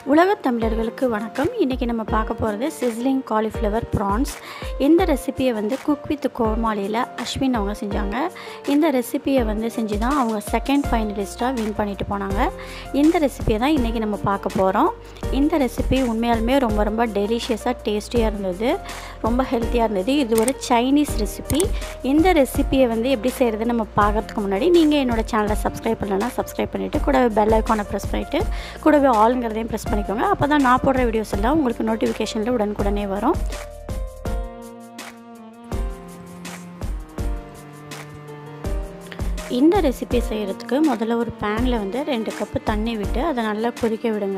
உலகத் தமிழர்களுக்கு வணக்கம் இன்றைக்கி நம்ம பார்க்க போகிறது சிஸ்லிங் காலிஃப்ளவர் ப்ரான்ஸ் இந்த ரெசிபியை வந்து குக் வித் கோமாளியில் அஸ்வின் அவங்க செஞ்சாங்க இந்த ரெசிபியை வந்து செஞ்சு தான் அவங்க செகண்ட் ஃபைனலிஸ்ட்டாக வின் பண்ணிட்டு போனாங்க இந்த ரெசிபியை தான் இன்றைக்கி நம்ம பார்க்க போகிறோம் இந்த ரெசிபி உண்மையாலுமே ரொம்ப ரொம்ப டெலிஷியஸாக டேஸ்டியாக இருந்தது ரொம்ப ஹெல்த்தியாக இருந்தது இது ஒரு சைனீஸ் ரெசிபி இந்த ரெசிபியை வந்து எப்படி செய்கிறது நம்ம பார்க்கறதுக்கு முன்னாடி நீங்கள் என்னோடய சேனலை சப்ஸ்கிரைப் பண்ணலன்னா சப்ஸ்கிரைப் பண்ணிவிட்டு கூடவே பெல் ஐக்கானை ப்ரெஸ் பண்ணிவிட்டு கூடவே ஆளுங்கிறதையும் ப்ரெஸ் பண்ணிக்கோங்க அப்போ தான் நான் போடுற வீடியோஸ் எல்லாம் உங்களுக்கு நோட்டிஃபிகேஷனில் உடனுக்குடனே வரும் இந்த ரெசிபி செய்கிறதுக்கு முதல்ல ஒரு பேனில் வந்து ரெண்டு கப்பு தண்ணி விட்டு அதை நல்லா கொதிக்க விடுங்க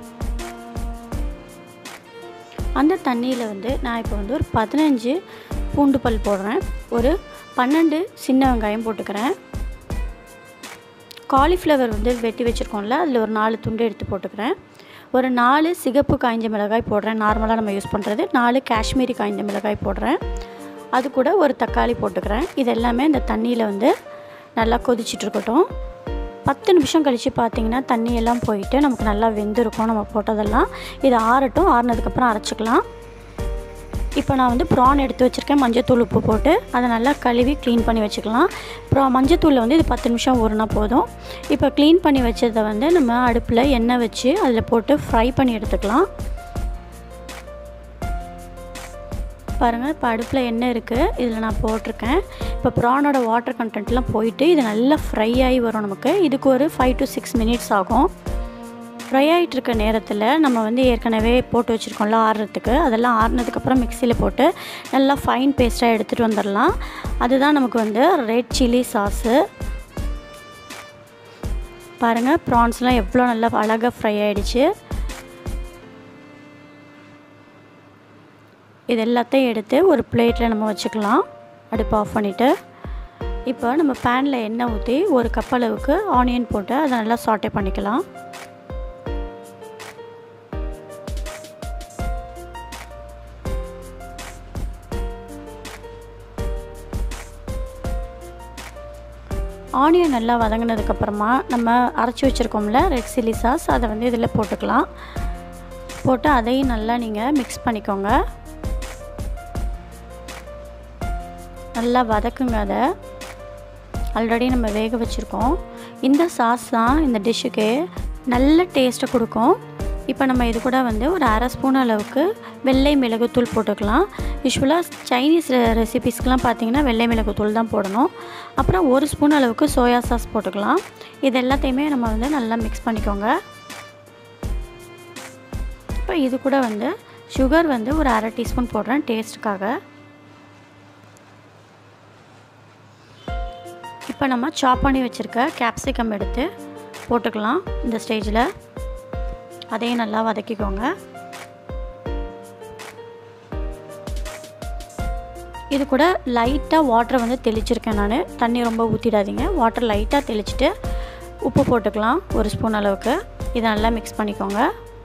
அந்த தண்ணியில் வந்து நான் இப்போ வந்து ஒரு பதினஞ்சு பூண்டு பல் போடுறேன் ஒரு பன்னெண்டு சின்ன வெங்காயம் போட்டுக்கிறேன் காலிஃப்ளவர் வந்து வெட்டி வச்சுருக்கோம்ல அதில் ஒரு நாலு துண்டு எடுத்து போட்டுக்கிறேன் ஒரு நாலு சிகப்பு காய்ஞ்ச மிளகாய் போடுறேன் நார்மலாக நம்ம யூஸ் பண்ணுறது நாலு காஷ்மீரி காய்ஞ்ச மிளகாய் போடுறேன் அது கூட ஒரு தக்காளி போட்டுக்கிறேன் இது எல்லாமே இந்த தண்ணியில் வந்து நல்லா கொதிச்சிட்ருக்கட்டும் பத்து நிமிஷம் கழித்து பார்த்தீங்கன்னா தண்ணியெல்லாம் போயிட்டு நமக்கு நல்லா வெந்திருக்கும் நம்ம போட்டதெல்லாம் இது ஆறட்டும் ஆறுனதுக்கப்புறம் அரைச்சிக்கலாம் இப்போ நான் வந்து ப்ரான் எடுத்து வச்சுருக்கேன் மஞ்சத்தூள் உப்பு போட்டு அதை நல்லா கழுவி க்ளீன் பண்ணி வச்சுக்கலாம் அப்புறம் மஞ்சத்தூளில் வந்து இது பத்து நிமிஷம் ஊறினா போதும் இப்போ க்ளீன் பண்ணி வச்சதை வந்து நம்ம அடுப்பில் எண்ணெய் வச்சு அதில் போட்டு ஃப்ரை பண்ணி எடுத்துக்கலாம் பாருங்கள் இப்போ அடுப்பில் எண்ணெய் இருக்குது இதில் நான் போட்டிருக்கேன் இப்போ ப்ரானோட வாட்டர் கண்டென்ட்லாம் போயிட்டு இது நல்லா ஃப்ரை ஆகி வரும் நமக்கு இதுக்கு ஒரு ஃபைவ் டு சிக்ஸ் மினிட்ஸ் ஆகும் ஃப்ரை ஆகிட்டு இருக்க நேரத்தில் நம்ம வந்து ஏற்கனவே போட்டு வச்சுருக்கோம்ல ஆறுறதுக்கு அதெல்லாம் ஆறுனதுக்கப்புறம் மிக்சியில் போட்டு நல்லா ஃபைன் பேஸ்ட்டாக எடுத்துகிட்டு வந்துடலாம் அதுதான் நமக்கு வந்து ரெட் சில்லி சாஸு பாருங்கள் ப்ரான்ஸ்லாம் எவ்வளோ நல்லா அழகாக ஃப்ரை ஆகிடுச்சு இது எல்லாத்தையும் எடுத்து ஒரு பிளேட்டில் நம்ம வச்சுக்கலாம் அடுப்பு ஆஃப் பண்ணிவிட்டு இப்போ நம்ம பேனில் எண்ணெய் ஊற்றி ஒரு கப் அளவுக்கு ஆனியன் போட்டு அதை நல்லா சாட்டே பண்ணிக்கலாம் ஆனியன் நல்லா வதங்கினதுக்கப்புறமா நம்ம அரைச்சி வச்சுருக்கோம்ல ரெட் சில்லி சாஸ் அதை வந்து இதில் போட்டுக்கலாம் போட்டு அதையும் நல்லா நீங்கள் மிக்ஸ் பண்ணிக்கோங்க நல்லா வதக்குங்க அதை ஆல்ரெடி நம்ம வேக வச்சுருக்கோம் இந்த சாஸ் தான் இந்த டிஷ்ஷுக்கு நல்ல டேஸ்ட்டை கொடுக்கும் இப்போ நம்ம இது கூட வந்து ஒரு அரை ஸ்பூன் அளவுக்கு வெள்ளை மிளகுத்தூள் போட்டுக்கலாம் யூஸ்வலாக சைனீஸ் ரெசிபீஸ்க்கெலாம் பார்த்தீங்கன்னா வெள்ளை மிளகுத்தூள் தான் போடணும் அப்புறம் ஒரு ஸ்பூன் அளவுக்கு சோயா சாஸ் போட்டுக்கலாம் இது எல்லாத்தையுமே நம்ம வந்து நல்லா மிக்ஸ் பண்ணிக்கோங்க இப்போ இது கூட வந்து சுகர் வந்து ஒரு அரை டீஸ்பூன் போடுறேன் டேஸ்ட்டுக்காக இப்போ நம்ம சாப் பண்ணி வச்சுருக்க கேப்சிகம் எடுத்து போட்டுக்கலாம் இந்த ஸ்டேஜில் அதையும் நல்லா வதக்கிக்கோங்க இது கூட லைட்டாக வாட்டரை வந்து தெளிச்சிருக்கேன் நான் தண்ணி ரொம்ப ஊற்றிடாதீங்க வாட்டர் லைட்டாக தெளிச்சிட்டு உப்பு போட்டுக்கலாம் ஒரு ஸ்பூன் அளவுக்கு இதை நல்லா மிக்ஸ் பண்ணிக்கோங்க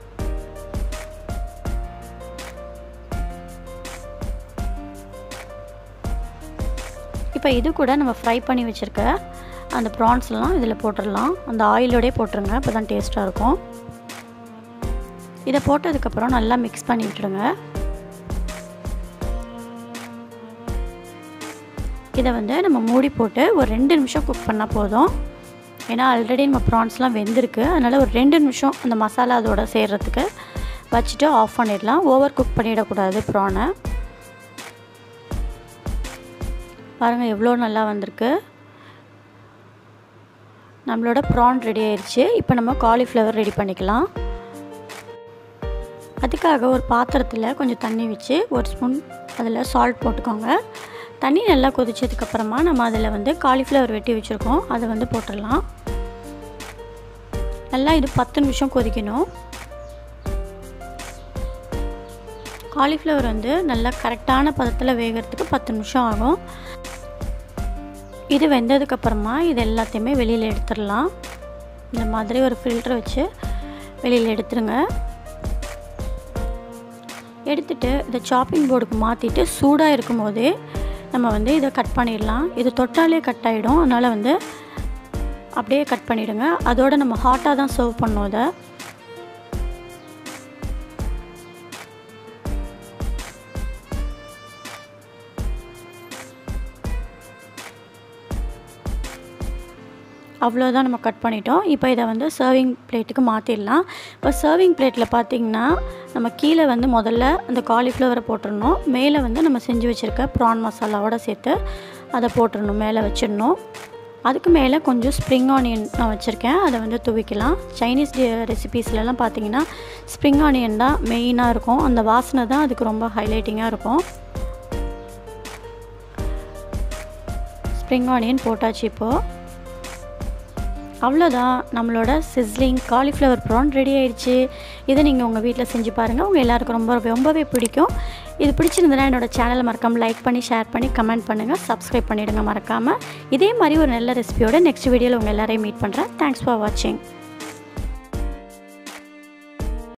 இப்போ இது கூட நம்ம ஃப்ரை பண்ணி வச்சுருக்க அந்த ப்ரான்ஸ்லாம் இதில் போட்டுடலாம் அந்த ஆயிலோடே போட்டுருங்க அப்போ தான் டேஸ்ட்டாக இருக்கும் இதை போட்டதுக்கப்புறம் நல்லா மிக்ஸ் பண்ணி விட்டுடுங்க இதை வந்து நம்ம மூடி போட்டு ஒரு ரெண்டு நிமிஷம் குக் பண்ணால் போதும் ஏன்னா ஆல்ரெடி நம்ம ப்ரான்ஸ்லாம் வெந்திருக்கு அதனால் ஒரு ரெண்டு நிமிஷம் அந்த மசாலா அதோட சேர்கிறதுக்கு வச்சுட்டு ஆஃப் பண்ணிடலாம் ஓவர் குக் பண்ணிடக்கூடாது ப்ரானை பாருங்கள் எவ்வளோ நல்லா வந்திருக்கு நம்மளோட ப்ரான் ரெடி ஆயிடுச்சு இப்போ நம்ம காலிஃப்ளவர் ரெடி பண்ணிக்கலாம் அதுக்காக ஒரு பாத்திரத்தில் கொஞ்சம் தண்ணி வச்சு ஒரு ஸ்பூன் அதில் சால்ட் போட்டுக்கோங்க தண்ணி நல்லா கொதிச்சதுக்கப்புறமா நம்ம அதில் வந்து காலிஃப்ளவர் வெட்டி வச்சுருக்கோம் அதை வந்து போட்டுடலாம் நல்லா இது பத்து நிமிஷம் கொதிக்கணும் காலிஃப்ளவர் வந்து நல்லா கரெக்டான பதத்தில் வேகிறதுக்கு பத்து நிமிஷம் ஆகும் இது வெந்ததுக்கப்புறமா இது எல்லாத்தையுமே வெளியில் எடுத்துடலாம் இந்த மாதிரி ஒரு ஃபில்டர் வச்சு வெளியில் எடுத்துருங்க எடுத்துகிட்டு இதை சாப்பிங் போர்டுக்கு மாற்றிட்டு சூடாக இருக்கும் போதே நம்ம வந்து இதை கட் பண்ணிடலாம் இது தொட்டாலே கட் ஆகிடும் அதனால் வந்து அப்படியே கட் பண்ணிவிடுங்க அதோடு நம்ம ஹாட்டாக தான் சர்வ் பண்ணோம் இதை அவ்வளோதான் நம்ம கட் பண்ணிட்டோம் இப்போ இதை வந்து சர்விங் பிளேட்டுக்கு மாற்றிடலாம் இப்போ சர்விங் பிளேட்டில் பார்த்திங்கன்னா நம்ம கீழே வந்து முதல்ல அந்த காலிஃப்ளவரை போட்டுடணும் மேலே வந்து நம்ம செஞ்சு வச்சுருக்க ப்ரான் மசாலாவோட சேர்த்து அதை போட்டுடணும் மேலே வச்சிடணும் அதுக்கு மேலே கொஞ்சம் ஸ்ப்ரிங் ஆனியன் நான் வச்சுருக்கேன் அதை வந்து துவிக்கலாம் சைனீஸ் ரெசிபீஸ்லலாம் பார்த்தீங்கன்னா ஸ்ப்ரிங் ஆனியன் தான் மெயினாக இருக்கும் அந்த வாசனை தான் அதுக்கு ரொம்ப ஹைலைட்டிங்காக இருக்கும் ஸ்ப்ரிங் ஆனியன் போட்டாச்சு இப்போது அவ்வளோதான் நம்மளோட சிஸ்லிங் காலிஃப்ளவர் ப்ரான் ரெடி ஆயிடுச்சு இதை நீங்கள் உங்கள் வீட்டில் செஞ்சு பாருங்கள் உங்கள் எல்லாருக்கும் ரொம்ப ரொம்பவே பிடிக்கும் இது பிடிச்சிருந்ததுன்னா என்னோடய சேனலை மறக்காமல் லைக் பண்ணி ஷேர் பண்ணி கமெண்ட் பண்ணுங்கள் சப்ஸ்கிரைப் பண்ணிவிடுங்க மறக்காமல் இதே மாதிரி ஒரு நல்ல ரெசிபியோட நெக்ஸ்ட் வீடியோவில் உங்கள் எல்லாரையும் மீட் பண்ணுறேன் தேங்க்ஸ் ஃபார் வாட்சிங்